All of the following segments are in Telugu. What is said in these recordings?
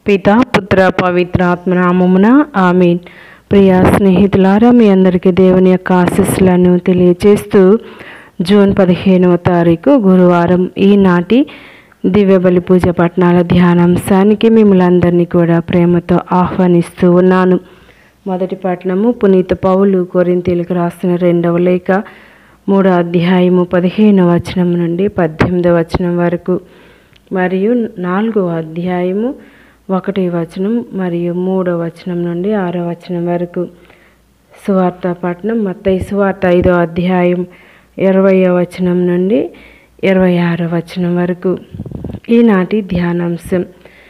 పిత పుత్ర పవిత్ర ఆత్మనామమున ఆమెన్ ప్రియ స్నేహితులారా మీ అందరికీ దేవుని యొక్క ఆశీస్సులను తెలియజేస్తూ జూన్ పదిహేనవ తారీఖు గురువారం ఈనాటి దివ్య బలి పూజ పట్నాల ధ్యానాంశానికి మిమ్మల్ని అందరినీ కూడా ప్రేమతో ఆహ్వానిస్తూ ఉన్నాను మొదటి పట్టణము పునీత పౌలు కొరింతీలకు రాసిన రెండవ లేఖ మూడో అధ్యాయము పదిహేనవ వచనం నుండి పద్దెనిమిదవ వచనం వరకు మరియు నాలుగవ అధ్యాయము ఒకటి వచనం మరియు మూడో వచనం నుండి ఆరో వచనం వరకు సువార్త పట్నం మత్తయి సువార్త ఐదో అధ్యాయం ఇరవయో వచనం నుండి ఇరవై ఆరో వచనం వరకు ఈనాటి ధ్యానాంశం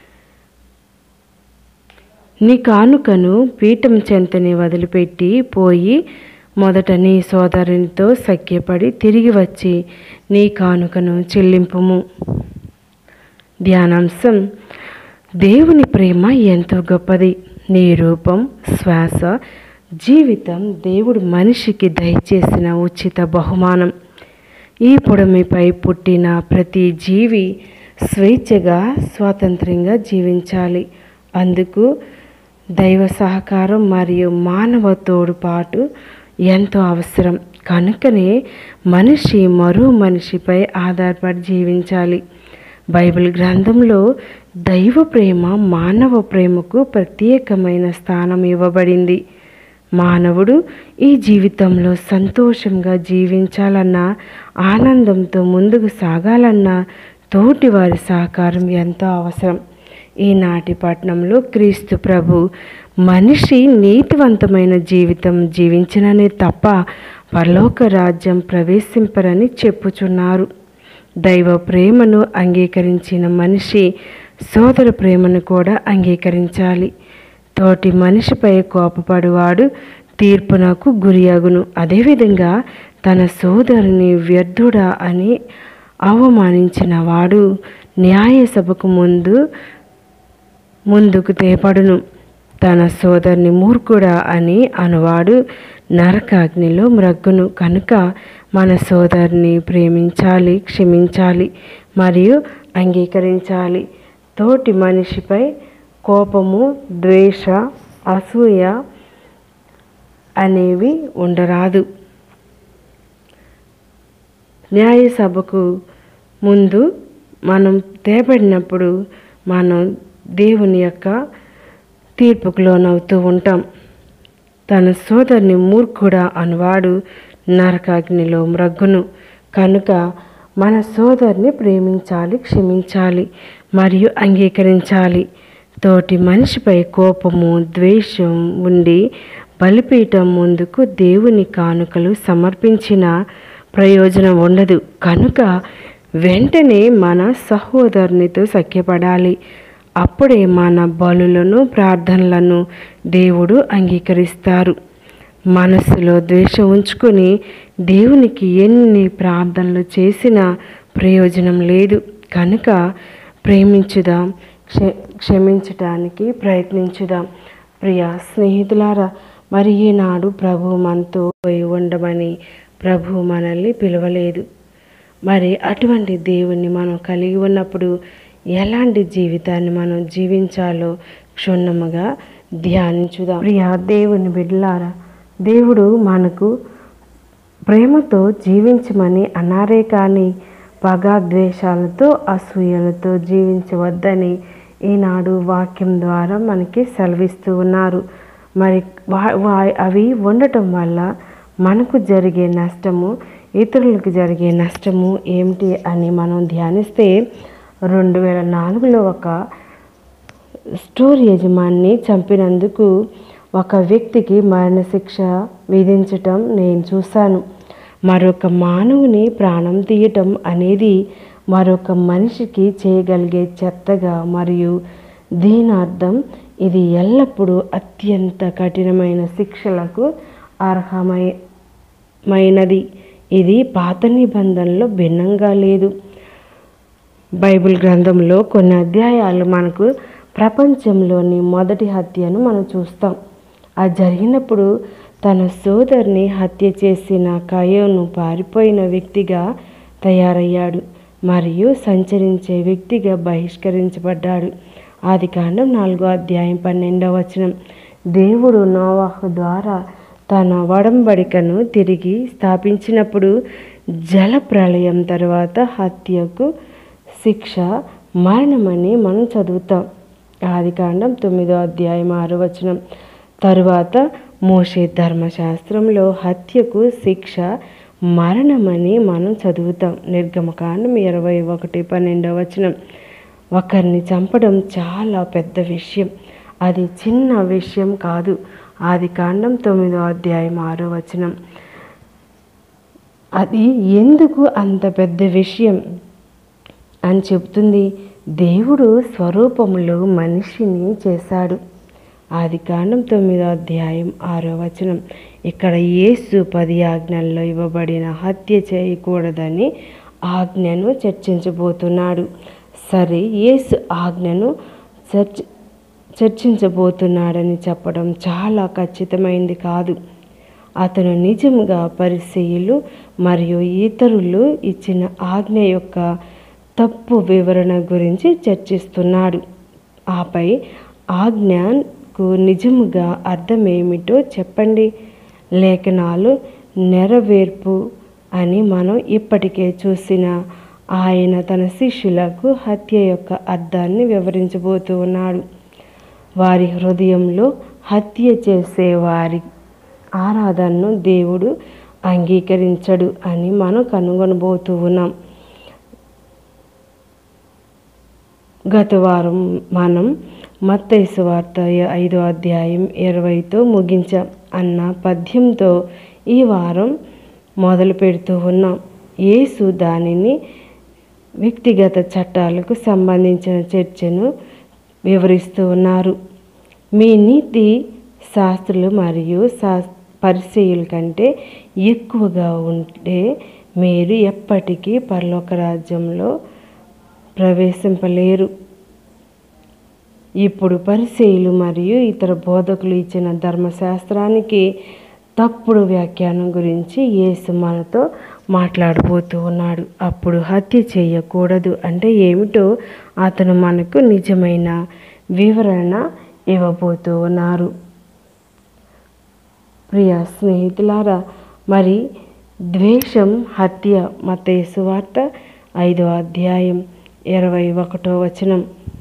నీ కానుకను పీఠం చెంతని వదిలిపెట్టి పోయి మొదట నీ సోదరునితో సఖ్యపడి తిరిగి వచ్చి నీ కానుకను చెల్లింపుము ధ్యానాంశం దేవుని ప్రేమ ఎంతో గొప్పది నీ రూపం శ్వాస జీవితం దేవుడు మనిషికి దయచేసిన ఉచిత బహుమానం ఈ పొడమిపై పుట్టిన ప్రతి జీవి స్వేచ్ఛగా స్వాతంత్రంగా జీవించాలి అందుకు దైవ సహకారం మరియు మానవ తోడుపాటు ఎంతో అవసరం కనుకనే మనిషి మరో మనిషిపై ఆధారపడి జీవించాలి బైబిల్ గ్రంథంలో దైవ ప్రేమ మానవ ప్రేమకు ప్రత్యేకమైన స్థానం ఇవ్వబడింది మానవుడు ఈ జీవితంలో సంతోషంగా జీవించాలన్నా ఆనందంతో ముందుకు సాగాలన్నా తోటి వారి సహకారం ఎంతో అవసరం ఈనాటి పట్టణంలో క్రీస్తు ప్రభు మనిషి నీతివంతమైన జీవితం జీవించిననే తప్ప పరలోక రాజ్యం ప్రవేశింపరని చెప్పుచున్నారు దైవ ప్రేమను అంగీకరించిన మనిషి సోదర ప్రేమను కూడా అంగీకరించాలి తోటి మనిషిపై కోపపడువాడు తీర్పునకు గురియగును అదేవిధంగా తన సోదరుని వ్యర్థుడా అని అవమానించిన వాడు న్యాయ సభకు ముందు ముందుకు తేపడును తన సోదరుని మూర్ఖుడా అని అనువాడు నరకాగ్నిలో మ్రగ్గును కనుక మన సోదరుని ప్రేమించాలి క్షమించాలి మరియు అంగీకరించాలి తోటి మనిషిపై కోపము ద్వేష అసూయ అనేవి ఉండరాదు న్యాయ సభకు ముందు మనం తేబడినప్పుడు మనం దేవుని యొక్క తీర్పుకు లోనవుతూ ఉంటాం తన సోదరుని మూర్ఖుడా అనువాడు నరకాగ్నిలో మ్రగ్గును కనుక మన సోదరుని ప్రేమించాలి క్షమించాలి మరియు అంగీకరించాలి తోటి మనిషిపై కోపము ద్వేషం ఉండి బలిపీఠం ముందుకు దేవుని కానుకలు సమర్పించిన ప్రయోజనం ఉండదు కనుక వెంటనే మన సహోదరునితో సఖ్యపడాలి అప్పుడే మన బలులను ప్రార్థనలను దేవుడు అంగీకరిస్తారు మనసులో ద్వేషం ఉంచుకొని దేవునికి ఎన్ని ప్రార్థనలు చేసినా ప్రయోజనం లేదు కనుక ప్రేమించుదాం క్ష క్షమించటానికి ప్రయత్నించుదాం ప్రియ స్నేహితులారా మరి ఈనాడు ప్రభు మనతో పోయి ఉండమని ప్రభు మనల్ని పిలవలేదు మరి అటువంటి దేవుణ్ణి మనం కలిగి ఉన్నప్పుడు ఎలాంటి జీవితాన్ని మనం జీవించాలో క్షుణ్ణముగా ధ్యానించుదాం ప్రియ దేవుని బిడ్డలారా దేవుడు మనకు ప్రేమతో జీవించమని అనారే కానీ పగ ద్వేషాలతో అసూయలతో జీవించవద్దని ఈనాడు వాక్యం ద్వారా మనకి సెలవిస్తూ ఉన్నారు మరి అవి ఉండటం వల్ల మనకు జరిగే నష్టము ఇతరులకు జరిగే నష్టము ఏమిటి అని మనం ధ్యానిస్తే రెండు వేల నాలుగులో ఒక స్టోర్ యజమాన్ని చంపినందుకు ఒక వ్యక్తికి మరణశిక్ష విధించటం నేను చూశాను మరొక మానవుని ప్రాణం తీయటం అనేది మరొక మనిషికి చేయగలిగే చెత్తగా మరియు దీని అర్థం ఇది ఎల్లప్పుడూ అత్యంత కఠినమైన శిక్షలకు అర్హమైనది ఇది పాత నిబంధనలో భిన్నంగా లేదు బైబిల్ గ్రంథంలో కొన్ని అధ్యాయాలు మనకు ప్రపంచంలోని మొదటి హత్యను మనం చూస్తాం అది జరిగినప్పుడు తన సోదరిని హత్య చేసిన కయోను పారిపోయిన వ్యక్తిగా తయారయ్యాడు మరియు సంచరించే వ్యక్తిగా బహిష్కరించబడ్డాడు ఆది కాండం నాలుగో అధ్యాయం పన్నెండవ వచనం దేవుడు నోవాహు ద్వారా తన వడంబడికను తిరిగి స్థాపించినప్పుడు జల ప్రళయం తర్వాత హత్యకు శిక్ష మరణమని మనం చదువుతాం ఆది కాండం తొమ్మిదో అధ్యాయం ఆరో వచనం తరువాత మోషే ధర్మశాస్త్రంలో హత్యకు శిక్ష మరణమని మనం చదువుతాం నిర్గమకాండం ఇరవై ఒకటి పన్నెండవ వచనం ఒకరిని చంపడం చాలా పెద్ద విషయం అది చిన్న విషయం కాదు ఆది కాండం తొమ్మిదో అధ్యాయం ఆరో వచనం అది ఎందుకు అంత పెద్ద విషయం అని చెప్తుంది దేవుడు స్వరూపములో మనిషిని చేశాడు ఆది కాండం తొమ్మిదో అధ్యాయం ఆరో వచనం ఇక్కడ యేసు పది ఆజ్ఞల్లో ఇవ్వబడిన హత్య చేయకూడదని ఆజ్ఞను చర్చించబోతున్నాడు సరే యేసు ఆజ్ఞను చర్చ చర్చించబోతున్నాడని చెప్పడం చాలా ఖచ్చితమైంది కాదు అతను నిజంగా పరిశీలు మరియు ఇతరులు ఇచ్చిన ఆజ్ఞ యొక్క తప్పు వివరణ గురించి చర్చిస్తున్నాడు ఆపై ఆజ్ఞకు నిజముగా అర్థమేమిటో చెప్పండి లేఖనాలు నెరవేర్పు అని మనం ఇప్పటికే చూసిన ఆయన తన శిష్యులకు హత్య యొక్క అర్థాన్ని వివరించబోతూ ఉన్నాడు వారి హృదయంలో హత్య చేసే వారి ఆరాధనను దేవుడు అంగీకరించడు అని మనం కనుగొనబోతూ ఉన్నాం గత వారం మనం మత్తైసు వార్త ఐదో అధ్యాయం ఇరవైతో ముగించాం అన్న పద్యంతో ఈ వారం మొదలు పెడుతూ ఉన్నాం యేసు దానిని వ్యక్తిగత చట్టాలకు సంబంధించిన చర్చను వివరిస్తూ ఉన్నారు మీ నీతి శాస్త్రులు మరియు శా పరిచయుల కంటే ఎక్కువగా ఉంటే మీరు ఎప్పటికీ పరలోక రాజ్యంలో ప్రవేశింపలేరు ఇప్పుడు పరిచయులు మరియు ఇతర బోధకులు ఇచ్చిన ధర్మశాస్త్రానికి తప్పుడు వ్యాఖ్యానం గురించి యేసు మనతో మాట్లాడబోతూ ఉన్నాడు అప్పుడు హత్య చేయకూడదు అంటే ఏమిటో అతను మనకు నిజమైన వివరణ ఇవ్వబోతూ ఉన్నారు ప్రియ స్నేహితులారా మరి ద్వేషం హత్య మతేసు వార్త ఐదో అధ్యాయం ఇరవై ఒకటో వచనం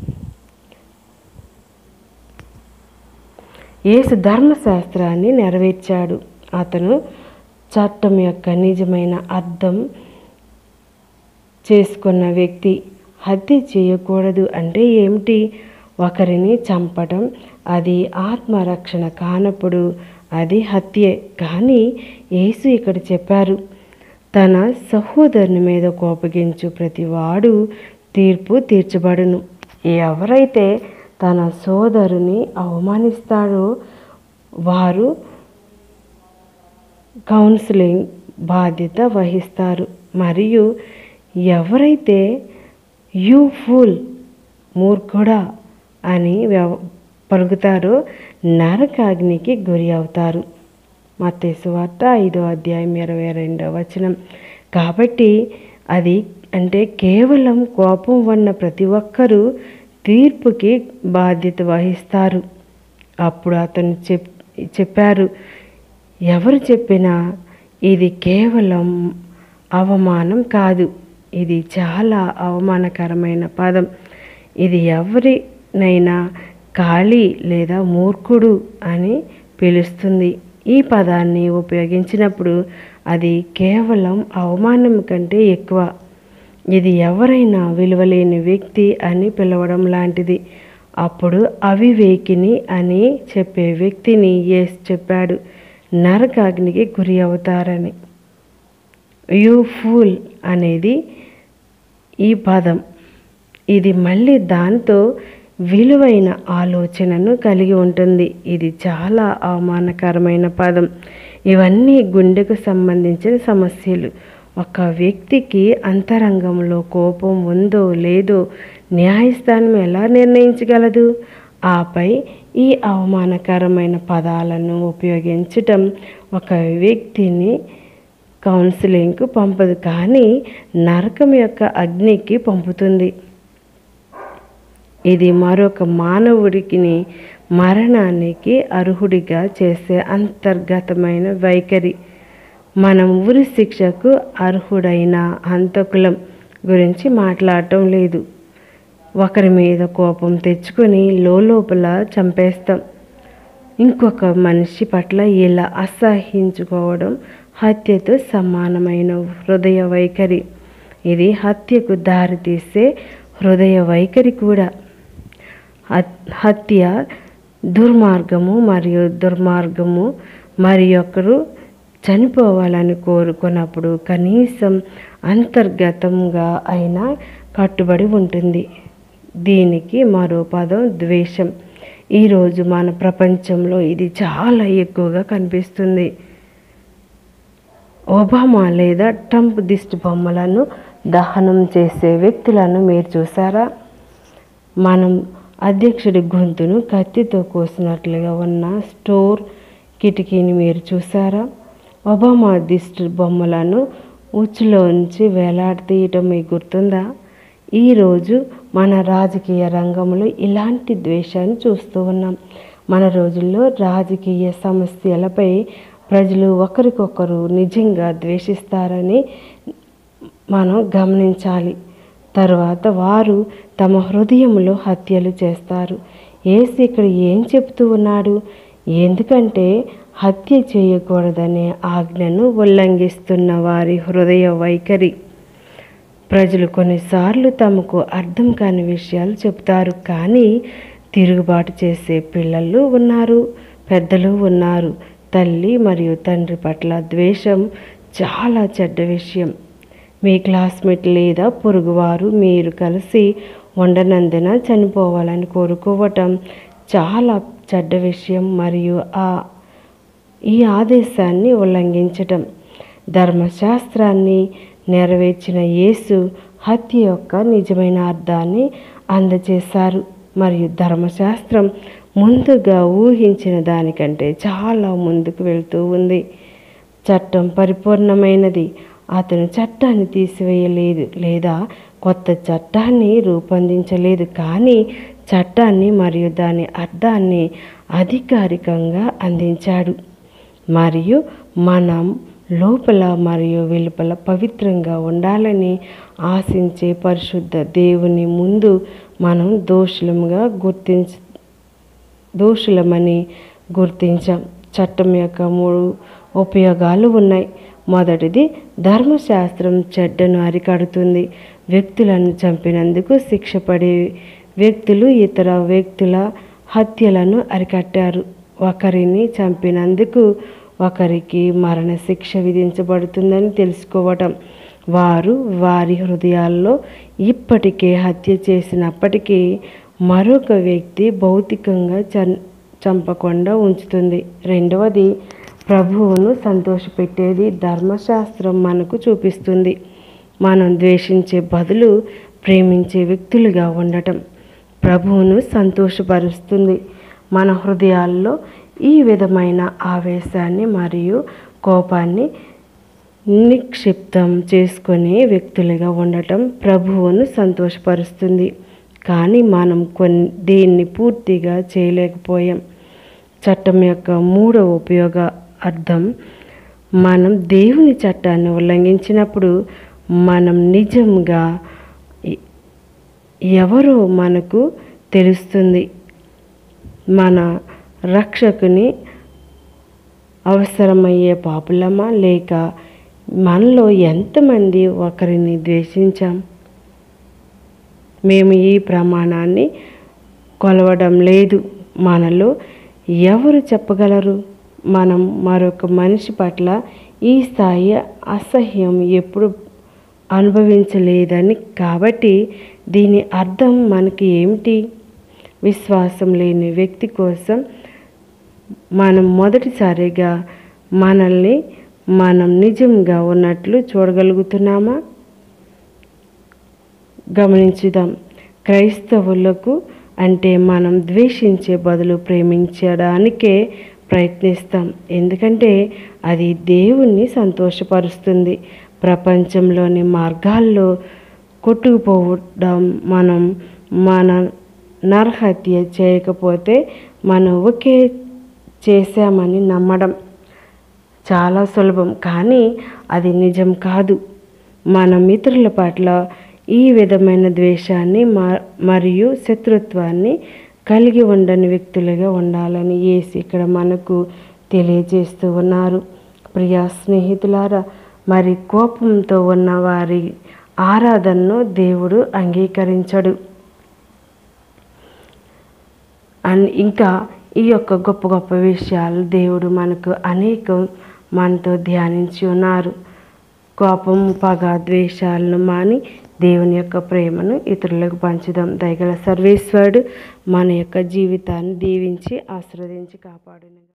యేసు ధర్మశాస్త్రాన్ని నెరవేర్చాడు అతను చట్టం యొక్క నిజమైన అర్థం చేసుకున్న వ్యక్తి హత్య చేయకూడదు అంటే ఏమిటి ఒకరిని చంపడం అది ఆత్మరక్షణ కానప్పుడు అది హత్యే కానీ యేసు ఇక్కడ చెప్పారు తన సహోదరుని మీద కోపగించు ప్రతివాడు తీర్పు తీర్చబడును ఎవరైతే తన సోదరుని అవమానిస్తాడో వారు కౌన్సిలింగ్ బాధ్యత వహిస్తారు మరియు ఎవరైతే యూ ఫుల్ మూర్ఖుడా అని వ్యవ పలుకుతారో నరకాగ్నికి గురి అవుతారు మత్తేసు వార్త ఐదో అధ్యాయం ఇరవై రెండవ వచనం కాబట్టి అది అంటే కేవలం కోపం ఉన్న ప్రతి ఒక్కరూ తీర్పుకి బాధ్యత వహిస్తారు అప్పుడు అతను చెప్ చెప్పారు ఎవరు చెప్పినా ఇది కేవలం అవమానం కాదు ఇది చాలా అవమానకరమైన పదం ఇది ఎవరినైనా ఖాళీ లేదా మూర్ఖుడు అని పిలుస్తుంది ఈ పదాన్ని ఉపయోగించినప్పుడు అది కేవలం అవమానం కంటే ఎక్కువ ఇది ఎవరైనా విలువలేని వ్యక్తి అని పిలవడం లాంటిది అప్పుడు అవివేకిని అని చెప్పే వ్యక్తిని యేసు చెప్పాడు నరకాగ్నికి గురి అవుతారని యూ ఫూల్ అనేది ఈ పదం ఇది మళ్ళీ దాంతో విలువైన ఆలోచనను కలిగి ఉంటుంది ఇది చాలా అవమానకరమైన పదం ఇవన్నీ గుండెకు సంబంధించిన సమస్యలు ఒక వ్యక్తికి అంతరంగంలో కోపం ఉందో లేదో న్యాయస్థానం ఎలా నిర్ణయించగలదు ఆపై ఈ అవమానకరమైన పదాలను ఉపయోగించటం ఒక వ్యక్తిని కౌన్సిలింగ్కు పంపదు కానీ నరకం యొక్క అగ్నికి పంపుతుంది ఇది మరొక మానవుడికి మరణానికి అర్హుడిగా చేసే అంతర్గతమైన వైఖరి మనం ఉరి శిక్షకు అర్హుడైన హంతకులం గురించి మాట్లాడటం లేదు ఒకరి మీద కోపం తెచ్చుకొని లోపల చంపేస్తాం ఇంకొక మనిషి పట్ల ఇలా అసహించుకోవడం హత్యతో సమానమైన హృదయ వైఖరి ఇది హత్యకు దారితీసే హృదయ వైఖరి కూడా హత్- హత్య దుర్మార్గము మరియు దుర్మార్గము మరి ఒకరు చనిపోవాలని కోరుకున్నప్పుడు కనీసం అంతర్గతంగా అయినా కట్టుబడి ఉంటుంది దీనికి మరో పదం ద్వేషం ఈరోజు మన ప్రపంచంలో ఇది చాలా ఎక్కువగా కనిపిస్తుంది ఒబామా లేదా ట్రంప్ దిష్టి బొమ్మలను దహనం చేసే వ్యక్తులను మీరు చూసారా మనం అధ్యక్షుడి గొంతును కత్తితో కోసినట్లుగా ఉన్న స్టోర్ కిటికీని మీరు చూసారా ఒబామా దిష్టి బొమ్మలను ఉచ్చులోంచి వేలాడతీయటం మీకు గుర్తుందా ఈరోజు మన రాజకీయ రంగంలో ఇలాంటి ద్వేషాన్ని చూస్తూ ఉన్నాం మన రోజుల్లో రాజకీయ సమస్యలపై ప్రజలు ఒకరికొకరు నిజంగా ద్వేషిస్తారని మనం గమనించాలి తర్వాత వారు తమ హృదయంలో హత్యలు చేస్తారు ఏసు ఇక్కడ ఏం చెప్తూ ఉన్నాడు ఎందుకంటే హత్య చేయకూడదనే ఆజ్ఞను ఉల్లంఘిస్తున్న వారి హృదయ వైఖరి ప్రజలు కొన్నిసార్లు తమకు అర్థం కాని విషయాలు చెప్తారు కానీ తిరుగుబాటు చేసే పిల్లలు ఉన్నారు పెద్దలు ఉన్నారు తల్లి మరియు తండ్రి పట్ల ద్వేషం చాలా చెడ్డ విషయం మీ క్లాస్మేట్ లేదా పొరుగువారు మీరు కలిసి ఉండనందున చనిపోవాలని కోరుకోవటం చాలా చెడ్డ విషయం మరియు ఆ ఈ ఆదేశాన్ని ఉల్లంఘించటం ధర్మశాస్త్రాన్ని నెరవేర్చిన యేసు హత్య యొక్క నిజమైన అర్థాన్ని అందజేశారు మరియు ధర్మశాస్త్రం ముందుగా ఊహించిన దానికంటే చాలా ముందుకు వెళ్తూ ఉంది చట్టం పరిపూర్ణమైనది అతను చట్టాన్ని తీసివేయలేదు లేదా కొత్త చట్టాన్ని రూపొందించలేదు కానీ చట్టాన్ని మరియు దాని అర్థాన్ని అధికారికంగా అందించాడు మరియు మనం లోపల మరియు వెలుపల పవిత్రంగా ఉండాలని ఆశించే పరిశుద్ధ దేవుని ముందు మనం దోషులముగా గుర్తించ దోషులమని గుర్తించాం చట్టం యొక్క మూడు ఉపయోగాలు ఉన్నాయి మొదటిది ధర్మశాస్త్రం చెడ్డను అరికడుతుంది వ్యక్తులను చంపినందుకు శిక్ష పడే వ్యక్తులు ఇతర వ్యక్తుల హత్యలను అరికట్టారు ఒకరిని చంపినందుకు ఒకరికి మరణశిక్ష విధించబడుతుందని తెలుసుకోవటం వారు వారి హృదయాల్లో ఇప్పటికే హత్య చేసినప్పటికీ మరొక వ్యక్తి భౌతికంగా చం చంపకుండా ఉంచుతుంది రెండవది ప్రభువును సంతోషపెట్టేది ధర్మశాస్త్రం మనకు చూపిస్తుంది మనం ద్వేషించే బదులు ప్రేమించే వ్యక్తులుగా ఉండటం ప్రభువును సంతోషపరుస్తుంది మన హృదయాల్లో ఈ విధమైన ఆవేశాన్ని మరియు కోపాన్ని నిక్షిప్తం చేసుకునే వ్యక్తులుగా ఉండటం ప్రభువును సంతోషపరుస్తుంది కానీ మనం కొన్ని దీన్ని పూర్తిగా చేయలేకపోయాం చట్టం యొక్క మూడవ ఉపయోగ అర్థం మనం దేవుని చట్టాన్ని ఉల్లంఘించినప్పుడు మనం నిజంగా ఎ- ఎవరో మనకు తెలుస్తుంది మన రక్షకుని అవసరమయ్యే పాపులమా లేక మనలో ఎంతమంది ఒకరిని ద్వేషించాం మేము ఈ ప్రమాణాన్ని కొలవడం లేదు మనలో ఎవరు చెప్పగలరు మనం మరొక మనిషి పట్ల ఈ స్థాయి అసహ్యం ఎప్పుడు అనుభవించలేదని కాబట్టి దీని అర్థం మనకి ఏమిటి విశ్వాసం లేని వ్యక్తి కోసం మనం మొదటిసారిగా మనల్ని మనం నిజంగా ఉన్నట్లు చూడగలుగుతున్నామా గమనించుదాం క్రైస్తవులకు అంటే మనం ద్వేషించే బదులు ప్రేమించడానికే ప్రయత్నిస్తాం ఎందుకంటే అది దేవుణ్ణి సంతోషపరుస్తుంది ప్రపంచంలోని మార్గాల్లో కొట్టుకుపోవడం మనం మన నరహత్య చేయకపోతే మనం ఒకే చేశామని నమ్మడం చాలా సులభం కానీ అది నిజం కాదు మన మిత్రుల పట్ల ఈ విధమైన ద్వేషాన్ని మ- మరియు శత్రుత్వాన్ని కలిగి ఉండని వ్యక్తులుగా ఉండాలని యేసు ఇక్కడ మనకు తెలియజేస్తూ ఉన్నారు ప్రియా స్నేహితులారా మరి కోపంతో ఉన్న వారి ఆరాధనను దేవుడు అంగీకరించడు అండ్ ఇంకా ఈ యొక్క గొప్ప గొప్ప విషయాలు దేవుడు మనకు అనేకం మనతో ధ్యానించి ఉన్నారు కోపం పగ ద్వేషాలను మాని దేవుని యొక్క ప్రేమను ఇతరులకు పంచుదాం దయగల సర్వేశ్వరుడు మన యొక్క జీవితాన్ని దీవించి ఆశీర్వదించి కాపాడును